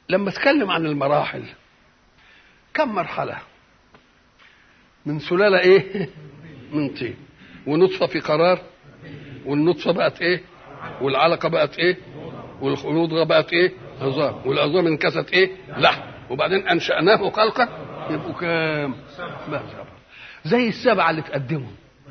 لما اتكلم عن المراحل كم مرحلة من سلالة ايه من طين ونطفة في قرار والنطفة بقت ايه والعلقة بقت ايه والمضغة بقت ايه عظام والعظام انكست ايه لحم وبعدين انشأناه خلقا يبقوا كام بقى سبعة. زي السبعة اللي تقدموا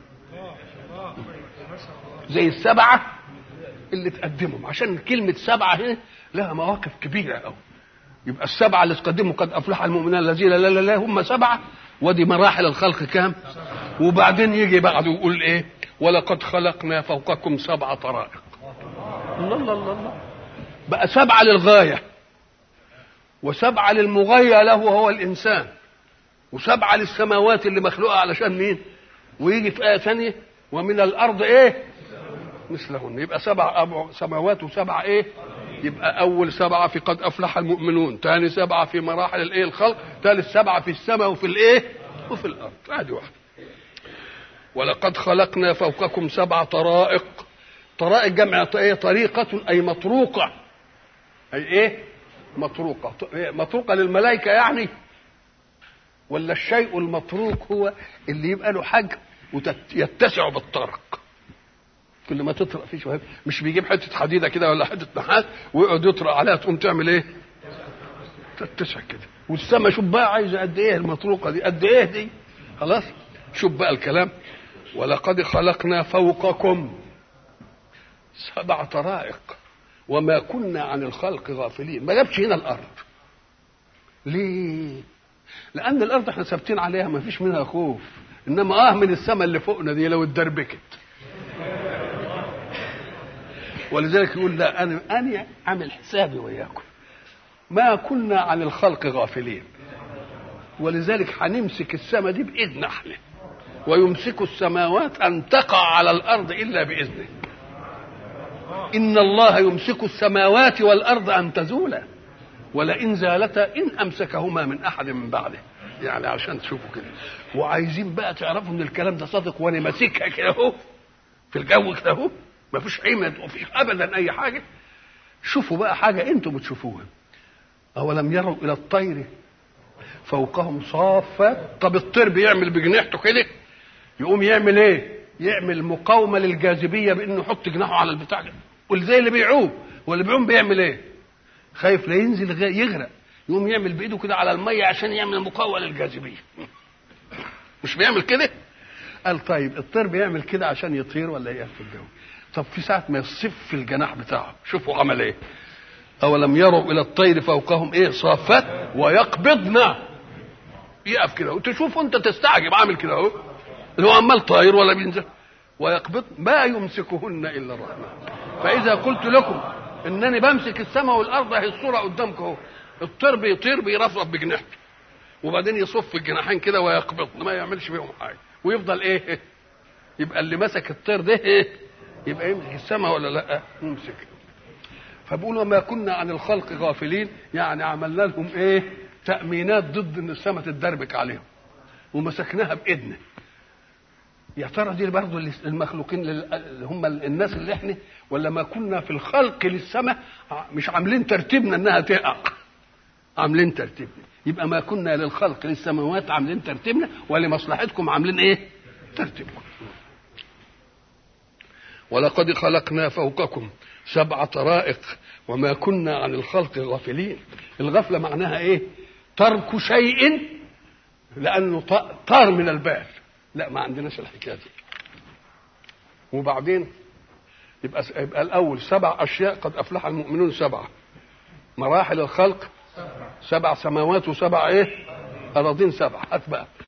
زي السبعة اللي تقدمهم عشان كلمة سبعة هنا لها مواقف كبيرة أوي يبقى السبعة اللي تقدموا قد أفلح المؤمنين الذين لا لا لا هم سبعة ودي مراحل الخلق كام وبعدين يجي بعده يقول إيه ولقد خلقنا فوقكم سبع طرائق الله الله الله الله بقى سبعة للغاية وسبعة للمغاية له وهو الإنسان وسبعة للسماوات اللي مخلوقة علشان مين ويجي في آية ثانية ومن الأرض إيه مثلهن يبقى سبع أبع سماوات وسبع إيه يبقى أول سبعة في قد أفلح المؤمنون ثاني سبعة في مراحل الإيه الخلق ثالث سبعة في السماء وفي الإيه وفي الأرض هذه واحدة ولقد خلقنا فوقكم سبع طرائق طرائق جمع ايه طريقة أي مطروقة أي إيه مطروقة مطروقة للملائكة يعني ولا الشيء المطروق هو اللي يبقى له حجم ويتسع بالطرق كل ما تطرق فيه شويه مش بيجيب حته حديده كده ولا حته نحاس ويقعد يطرق عليها تقوم تعمل ايه؟ تتسع كده والسما شوف بقى عايزه قد ايه المطروقه دي قد ايه دي خلاص شوف بقى الكلام ولقد خلقنا فوقكم سبع طرائق وما كنا عن الخلق غافلين ما جابش هنا الارض ليه لان الارض احنا ثابتين عليها ما فيش منها خوف انما اه من السماء اللي فوقنا دي لو اتدربكت ولذلك يقول لا انا انا عامل حسابي وياكم ما كنا عن الخلق غافلين ولذلك هنمسك السماء دي باذن احنا ويمسك السماوات ان تقع على الارض الا باذنه ان الله يمسك السماوات والارض ان تزولا ولئن زالتا ان امسكهما من احد من بعده يعني عشان تشوفوا كده وعايزين بقى تعرفوا ان الكلام ده صادق وانا ماسكها كده اهو في الجو كده اهو ما فيش حيمة وفيش ابدا اي حاجه شوفوا بقى حاجه انتم بتشوفوها اولم يروا الى الطير فوقهم صافات طب الطير بيعمل بجناحته كده يقوم يعمل ايه يعمل مقاومه للجاذبيه بانه يحط جناحه على البتاع ده واللي اللي بيعوم واللي بيعوم بيعمل ايه خايف لا ينزل يغرق يقوم يعمل بايده كده على الميه عشان يعمل مقاومه للجاذبيه مش بيعمل كده قال طيب الطير بيعمل كده عشان يطير ولا يقف في الجو طب في ساعه ما يصف الجناح بتاعه شوفوا عمل ايه اولم يروا الى الطير فوقهم ايه صافات ويقبضن يقف كده وتشوف انت تستعجب عامل كده اهو اللي هو عمال طاير ولا بينزل ويقبض ما يمسكهن الا الرحمن فاذا قلت لكم انني بمسك السماء والارض اهي الصوره قدامكم اهو الطير بيطير بيرفرف بجناحته وبعدين يصف الجناحين كده ويقبض ما يعملش بيهم حاجه ويفضل ايه يبقى اللي مسك الطير ده ايه يبقى يمسك السماء ولا لا يمسك فبقول وما كنا عن الخلق غافلين يعني عملنا لهم ايه تأمينات ضد ان السماء تتدربك عليهم ومسكناها بإذنه يا ترى دي برضه المخلوقين اللي هم الناس اللي احنا ولا ما كنا في الخلق للسماء مش عاملين ترتيبنا انها تقع عاملين ترتيبنا يبقى ما كنا للخلق للسماوات عاملين ترتيبنا ولمصلحتكم عاملين ايه ترتيبكم ولقد خلقنا فوقكم سبع طرائق وما كنا عن الخلق غافلين الغفله معناها ايه ترك شيء لانه طار من البال لا ما عندناش الحكايه دي وبعدين يبقى يبقى الاول سبع اشياء قد افلح المؤمنون سبعه مراحل الخلق سبع سماوات وسبع ايه اراضين سبع هات بقى